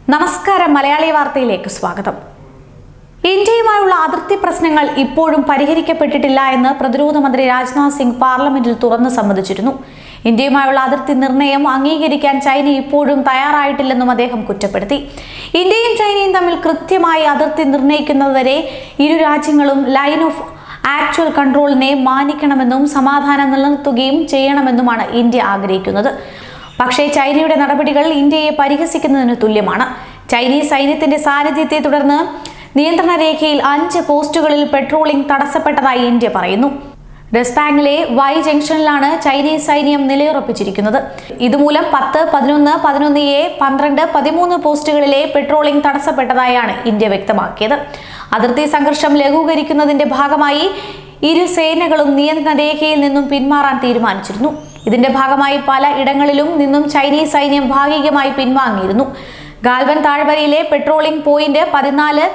നമസ്കാരം മലയാളി വാർത്തയിലേക്ക് സ്വാഗതം ഇന്ത്യയുമായുള്ള അതിർത്തി പ്രശ്നങ്ങൾ ഇപ്പോഴും പരിഹരിക്കപ്പെട്ടിട്ടില്ല എന്ന് പ്രതിരോധ മന്ത്രി രാജ്നാഥ് സിംഗ് പാർലമെന്റിൽ തുറന്നു സമ്മതിച്ചിരുന്നു ഇന്ത്യയുമായുള്ള അതിർത്തി നിർണയം അംഗീകരിക്കാൻ ചൈന ഇപ്പോഴും തയ്യാറായിട്ടില്ലെന്നും അദ്ദേഹം കുറ്റപ്പെടുത്തി ഇന്ത്യയും ചൈനയും തമ്മിൽ കൃത്യമായി അതിർത്തി നിർണ്ണയിക്കുന്നതുവരെ ഇരു രാജ്യങ്ങളും ലൈൻ ഓഫ് ആക്ച്വൽ കൺട്രോളിനെ മാനിക്കണമെന്നും സമാധാനം നിലനിർത്തുകയും ചെയ്യണമെന്നുമാണ് ഇന്ത്യ ആഗ്രഹിക്കുന്നത് പക്ഷേ ചൈനയുടെ നടപടികൾ ഇന്ത്യയെ പരിഹസിക്കുന്നതിന് തുല്യമാണ് ചൈനീസ് സൈന്യത്തിന്റെ സാന്നിധ്യത്തെ തുടർന്ന് നിയന്ത്രണ രേഖയിൽ അഞ്ച് പോസ്റ്റുകളിൽ പെട്രോളിംഗ് തടസ്സപ്പെട്ടതായി ഇന്ത്യ പറയുന്നു ഡെസ്പാങ്ങിലെ വൈ ജംഗ്ഷനിലാണ് ചൈനീസ് സൈന്യം നിലയുറപ്പിച്ചിരിക്കുന്നത് ഇതുമൂലം പത്ത് പതിനൊന്ന് പതിനൊന്ന് എ പന്ത്രണ്ട് പതിമൂന്ന് പോസ്റ്റുകളിലെ പെട്രോളിംഗ് തടസ്സപ്പെട്ടതായാണ് ഇന്ത്യ വ്യക്തമാക്കിയത് അതിർത്തി സംഘർഷം ലഘൂകരിക്കുന്നതിന്റെ ഭാഗമായി ഇരു സേനകളും നിയന്ത്രണ രേഖയിൽ നിന്നും പിന്മാറാൻ തീരുമാനിച്ചിരുന്നു ഇതിന്റെ ഭാഗമായി പല ഇടങ്ങളിലും നിന്നും ചൈനീസ് സൈന്യം ഭാഗികമായി പിൻവാങ്ങിയിരുന്നു ഗാൽവൻ താഴ്വരയിലെ പെട്രോളിംഗ് പോയിന്റ് പതിനാല്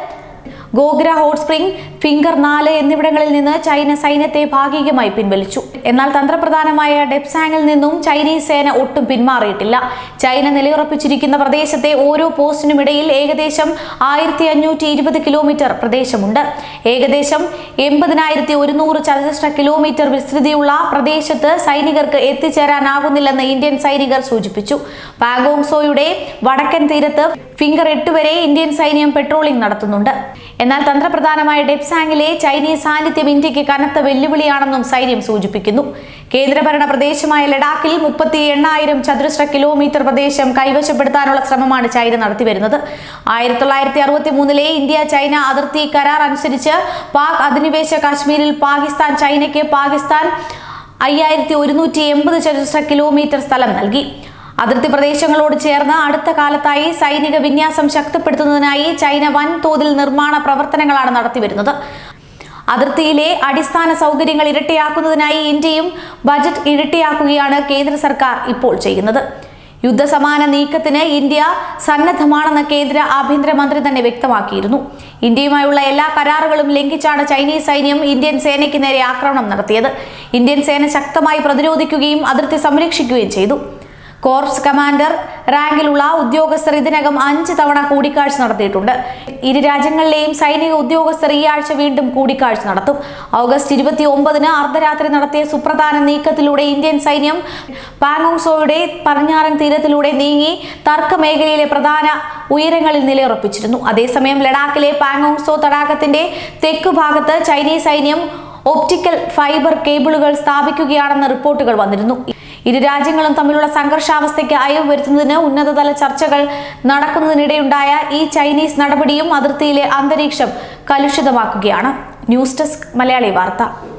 ഗോഗ്ര ഹോട്ട് സ്പ്രിംഗ് ഫിംഗർ നാല് എന്നിവിടങ്ങളിൽ നിന്ന് ചൈന സൈന്യത്തെ ഭാഗികമായി പിൻവലിച്ചു എന്നാൽ തന്ത്രപ്രധാനമായ ഡെപ്സാങ്ങിൽ നിന്നും ചൈനീസ് സേന ഒട്ടും പിന്മാറിയിട്ടില്ല ചൈന നിലയുറപ്പിച്ചിരിക്കുന്ന പ്രദേശത്തെ ഓരോ പോസ്റ്റിനും ഇടയിൽ ഏകദേശം ആയിരത്തി അഞ്ഞൂറ്റി ഇരുപത് കിലോമീറ്റർ പ്രദേശമുണ്ട് ഏകദേശം എൺപതിനായിരത്തി ഒരുന്നൂറ് ചതുരശ്ര കിലോമീറ്റർ വിസ്തൃതിയുള്ള പ്രദേശത്ത് സൈനികർക്ക് എത്തിച്ചേരാനാകുന്നില്ലെന്ന് ഇന്ത്യൻ സൈനികർ സൂചിപ്പിച്ചു പാഗോങ്സോയുടെ വടക്കൻ തീരത്ത് ഫിംഗർ എട്ട് വരെ ഇന്ത്യൻ സൈന്യം പെട്രോളിംഗ് നടത്തുന്നുണ്ട് എന്നാൽ തന്ത്രപ്രധാനമായ ഡെപ്സാങ്ങിലെ ചൈനീസ് സാന്നിധ്യം ഇന്ത്യക്ക് കനത്ത വെല്ലുവിളിയാണെന്നും സൈന്യം സൂചിപ്പിക്കുന്നു കേന്ദ്രഭരണ പ്രദേശമായ ലഡാക്കിൽ മുപ്പത്തി എണ്ണായിരം ചതുരശ്ര കിലോമീറ്റർ പ്രദേശം കൈവശപ്പെടുത്താനുള്ള ശ്രമമാണ് ചൈന നടത്തിവരുന്നത് ആയിരത്തി തൊള്ളായിരത്തി അറുപത്തി മൂന്നിലെ ഇന്ത്യ ചൈന അതിർത്തി കരാർ അനുസരിച്ച് പാക് അധിനിവേശ കാശ്മീരിൽ പാകിസ്ഥാൻ ചൈനയ്ക്ക് പാകിസ്ഥാൻ അയ്യായിരത്തി ഒരുന്നൂറ്റി എൺപത് ചതുരശ്ര കിലോമീറ്റർ സ്ഥലം നൽകി അതിർത്തി പ്രദേശങ്ങളോട് ചേർന്ന് അടുത്ത കാലത്തായി സൈനിക വിന്യാസം ശക്തിപ്പെടുത്തുന്നതിനായി ചൈന വൻതോതിൽ നിർമ്മാണ പ്രവർത്തനങ്ങളാണ് നടത്തിവരുന്നത് അതിർത്തിയിലെ അടിസ്ഥാന സൗകര്യങ്ങൾ ഇരട്ടിയാക്കുന്നതിനായി ഇന്ത്യയും ബജറ്റ് ഇരട്ടിയാക്കുകയാണ് കേന്ദ്ര സർക്കാർ ഇപ്പോൾ ചെയ്യുന്നത് യുദ്ധസമാന നീക്കത്തിന് ഇന്ത്യ സന്നദ്ധമാണെന്ന് കേന്ദ്ര ആഭ്യന്തരമന്ത്രി തന്നെ വ്യക്തമാക്കിയിരുന്നു ഇന്ത്യയുമായുള്ള എല്ലാ കരാറുകളും ലംഘിച്ചാണ് ചൈനീസ് സൈന്യം ഇന്ത്യൻ സേനയ്ക്ക് നേരെ ആക്രമണം നടത്തിയത് ഇന്ത്യൻ സേന ശക്തമായി പ്രതിരോധിക്കുകയും അതിർത്തി സംരക്ഷിക്കുകയും ചെയ്തു കോർപ്സ് കമാൻഡർ റാങ്കിലുള്ള ഉദ്യോഗസ്ഥർ ഇതിനകം അഞ്ച് തവണ കൂടിക്കാഴ്ച നടത്തിയിട്ടുണ്ട് ഇരു രാജ്യങ്ങളിലെയും സൈനിക ഉദ്യോഗസ്ഥർ ഈ ആഴ്ച വീണ്ടും കൂടിക്കാഴ്ച നടത്തും ഓഗസ്റ്റ് ഇരുപത്തി ഒമ്പതിന് അർദ്ധരാത്രി നടത്തിയ സുപ്രധാന നീക്കത്തിലൂടെ ഇന്ത്യൻ സൈന്യം പാങ്ങോങ്സോയുടെ പടിഞ്ഞാറൻ തീരത്തിലൂടെ നീങ്ങി തർക്ക മേഖലയിലെ പ്രധാന ഉയരങ്ങളിൽ നിലയുറപ്പിച്ചിരുന്നു അതേസമയം ലഡാക്കിലെ പാങ്ങോങ്സോ തടാകത്തിന്റെ തെക്കു ഭാഗത്ത് ചൈനീസ് സൈന്യം ഒപ്റ്റിക്കൽ ഫൈബർ കേബിളുകൾ സ്ഥാപിക്കുകയാണെന്ന റിപ്പോർട്ടുകൾ വന്നിരുന്നു ഇരു രാജ്യങ്ങളും തമ്മിലുള്ള സംഘർഷാവസ്ഥയ്ക്ക് അയവ് വരുത്തുന്നതിന് ഉന്നതതല ചർച്ചകൾ നടക്കുന്നതിനിടെയുണ്ടായ ഈ ചൈനീസ് നടപടിയും അതിർത്തിയിലെ അന്തരീക്ഷം കലുഷിതമാക്കുകയാണ് ന്യൂസ് ഡെസ്ക് മലയാളി വാർത്ത